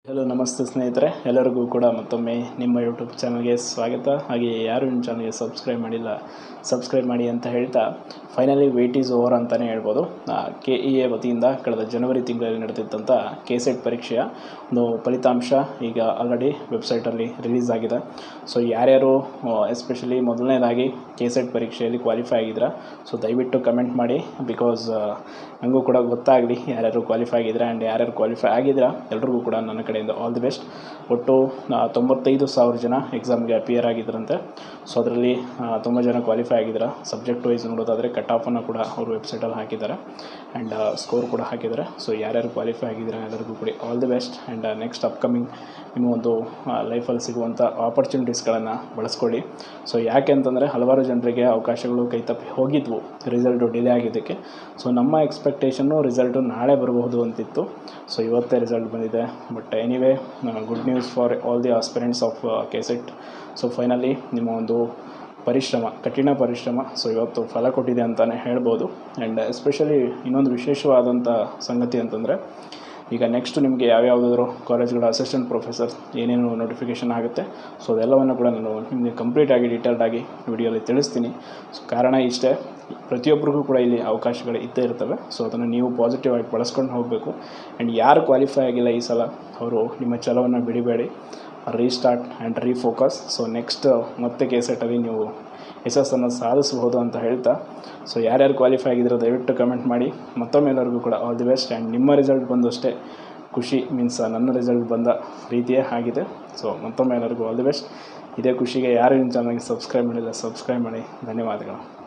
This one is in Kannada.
ಹಲೋ ನಮಸ್ತೆ ಸ್ನೇಹಿತರೆ ಎಲ್ಲರಿಗೂ ಕೂಡ ಮತ್ತೊಮ್ಮೆ ನಿಮ್ಮ ಯೂಟ್ಯೂಬ್ ಚಾನಲ್ಗೆ ಸ್ವಾಗತ ಹಾಗೆ ಯಾರು ನಿಮ್ಮ ಚಾನಲ್ಗೆ ಸಬ್ಸ್ಕ್ರೈಬ್ ಮಾಡಿಲ್ಲ ಸಬ್ಸ್ಕ್ರೈಬ್ ಮಾಡಿ ಅಂತ ಹೇಳ್ತಾ ಫೈನಲಿ ವೇಟ್ ಈಸ್ ಓವರ್ ಅಂತಲೇ ಹೇಳ್ಬೋದು ಕೆ ಇ ಎ ವತಿಯಿಂದ ಕಳೆದ ಜನವರಿ ತಿಂಗಳಲ್ಲಿ ನಡೆದಿದ್ದಂಥ ಕೆ ಸೆಟ್ ಪರೀಕ್ಷೆಯ ಒಂದು ಫಲಿತಾಂಶ ಈಗ ಆಲ್ರೆಡಿ ವೆಬ್ಸೈಟಲ್ಲಿ ರಿಲೀಸ್ ಆಗಿದೆ ಸೊ ಯಾರ್ಯಾರು ಎಸ್ಪೆಷಲಿ ಮೊದಲನೇದಾಗಿ ಕೆ ಸೆಟ್ ಪರೀಕ್ಷೆಯಲ್ಲಿ ಕ್ವಾಲಿಫೈ ಆಗಿದ್ದೀರಾ ಸೊ ದಯವಿಟ್ಟು ಕಮೆಂಟ್ ಮಾಡಿ ಬಿಕಾಸ್ ನನಗೂ ಕೂಡ ಗೊತ್ತಾಗಲಿ ಯಾರ್ಯಾರು ಕ್ವಾಲಿಫೈ ಆಗಿದ್ರೆ ಆ್ಯಂಡ್ ಯಾರ್ಯಾರು ಕ್ವಾಲಿಫೈ ಆಗಿದ್ದೀರಾ ಎಲ್ರಿಗೂ ಕೂಡ ನನ್ನ ಕಡೆಯಿಂದ ಆಲ್ ದಿ ಬೆಸ್ಟ್ ಒಟ್ಟು ಆ, ತೊಂಬತ್ತೈದು ಸಾವಿರ ಜನ ಎಕ್ಸಾಮ್ಗೆ ಅಪಿಯರ್ ಆಗಿದ್ದರಂತೆ ಸೊ ಅದರಲ್ಲಿ ತುಂಬ ಜನ ಕ್ವಾಲಿಫೈ ಆಗಿದ್ದಾರೆ ಸಬ್ಜೆಕ್ಟ್ ವೈಸ್ ನೋಡೋದಾದರೆ ಕಟ್ ಆಫನ್ನು ಕೂಡ ಅವರು ವೆಬ್ಸೈಟಲ್ಲಿ ಹಾಕಿದ್ದಾರೆ ಆ್ಯಂಡ್ ಸ್ಕೋರ್ ಕೂಡ ಹಾಕಿದ್ದಾರೆ ಸೊ ಯಾರ್ಯಾರು ಕ್ವಾಲಿಫೈ ಆಗಿದ್ದೀರಾ ಎಲ್ಲರಿಗೂ ಕೂಡ all the best and next upcoming ನಿಮ್ಮ ಒಂದು ಲೈಫಲ್ಲಿ ಸಿಗುವಂಥ ಆಪರ್ಚುನಿಟೀಸ್ಗಳನ್ನು ಬಳಸ್ಕೊಳ್ಳಿ ಸೊ ಯಾಕೆ ಅಂತಂದರೆ ಹಲವಾರು ಜನರಿಗೆ ಅವಕಾಶಗಳು ಕೈ ತಪ್ಪಿ ಹೋಗಿದ್ವು ರಿಸಲ್ಟು ಡಿಲೇ ಆಗಿದ್ದಕ್ಕೆ ಸೊ ನಮ್ಮ ಎಕ್ಸ್ಪೆಕ್ಟೇಷನ್ನು ರಿಸಲ್ಟು ನಾಳೆ ಬರಬಹುದು ಅಂತಿತ್ತು ಸೊ ಇವತ್ತೇ ರಿಸಲ್ಟ್ ಬಂದಿದೆ but anyway good news for all the aspirants of KSET so finally ನಿಮ್ಮ ಒಂದು ಪರಿಶ್ರಮ ಕಠಿಣ ಪರಿಶ್ರಮ ಸೊ ಇವತ್ತು ಫಲ ಕೊಟ್ಟಿದೆ ಅಂತಲೇ ಹೇಳ್ಬೋದು ಆ್ಯಂಡ್ ಎಸ್ಪೆಷಲಿ ಇನ್ನೊಂದು ವಿಶೇಷವಾದಂಥ ಸಂಗತಿ ಅಂತಂದರೆ ಈಗ ನೆಕ್ಸ್ಟ್ ನಿಮಗೆ ಯಾವ್ಯಾವುದಾದ್ರು ಕಾಲೇಜ್ಗಳ ಅಸಿಸ್ಟೆಂಟ್ ಪ್ರೊಫೆಸರ್ ಏನೇನು ನೋಟಿಫಿಕೇಷನ್ ಆಗುತ್ತೆ ಸೊ ಅದೆಲ್ಲವನ್ನು ಕೂಡ ನಾನು ನಿಮಗೆ ಕಂಪ್ಲೀಟಾಗಿ ಡೀಟೇಲ್ಡಾಗಿ ವಿಡಿಯೋಲಿ ತಿಳಿಸ್ತೀನಿ ಸೊ ಕಾರಣ ಇಷ್ಟೇ ಪ್ರತಿಯೊಬ್ಬರಿಗೂ ಕೂಡ ಇಲ್ಲಿ ಅವಕಾಶಗಳು ಇದ್ದೇ ಇರ್ತವೆ ಸೊ ಅದನ್ನು ನೀವು ಪಾಸಿಟಿವ್ ಆಗಿ ಬಳಸ್ಕೊಂಡು ಹೋಗಬೇಕು ಆ್ಯಂಡ್ ಯಾರು ಕ್ವಾಲಿಫೈ ಆಗಿಲ್ಲ ಈ ಸಲ ಅವರು ನಿಮ್ಮ ಛಲವನ್ನು ಬಿಡಿಬೇಡಿ restart and refocus so next ಮತ್ತೆ ಕೆ ಸೆಟಲ್ಲಿ ನೀವು ಯಶಸ್ಸನ್ನು ಸಾಧಿಸಬಹುದು ಅಂತ ಹೇಳ್ತಾ ಸೊ ಯಾರ್ಯಾರು ಕ್ವಾಲಿಫೈ ಆಗಿದ್ದೀರೋ ದಯವಿಟ್ಟು ಕಮೆಂಟ್ ಮಾಡಿ ಮತ್ತೊಮ್ಮೆ ಎಲ್ಲರಿಗೂ ಕೂಡ ಆಲ್ ದಿ ಬೆಸ್ಟ್ ಆ್ಯಂಡ್ ನಿಮ್ಮ ರಿಸಲ್ಟ್ ಬಂದು ಅಷ್ಟೇ ಖುಷಿ ಮೀನ್ಸ್ ನನ್ನ ರಿಸಲ್ಟ್ ಬಂದ ರೀತಿಯೇ ಆಗಿದೆ ಸೊ ಮತ್ತೊಮ್ಮೆ ಎಲ್ಲರಿಗೂ ಆಲ್ ದಿ ಬೆಸ್ಟ್ ಇದೇ ಖುಷಿಗೆ ಯಾರು ನಿಮ್ಮ ಚಾನಲ್ಗೆ ಸಬ್ಸ್ಕ್ರೈಬ್ ಮಾಡಿಲ್ಲ ಸಬ್ಸ್ಕ್ರೈಬ್ ಮಾಡಿ ಧನ್ಯವಾದಗಳು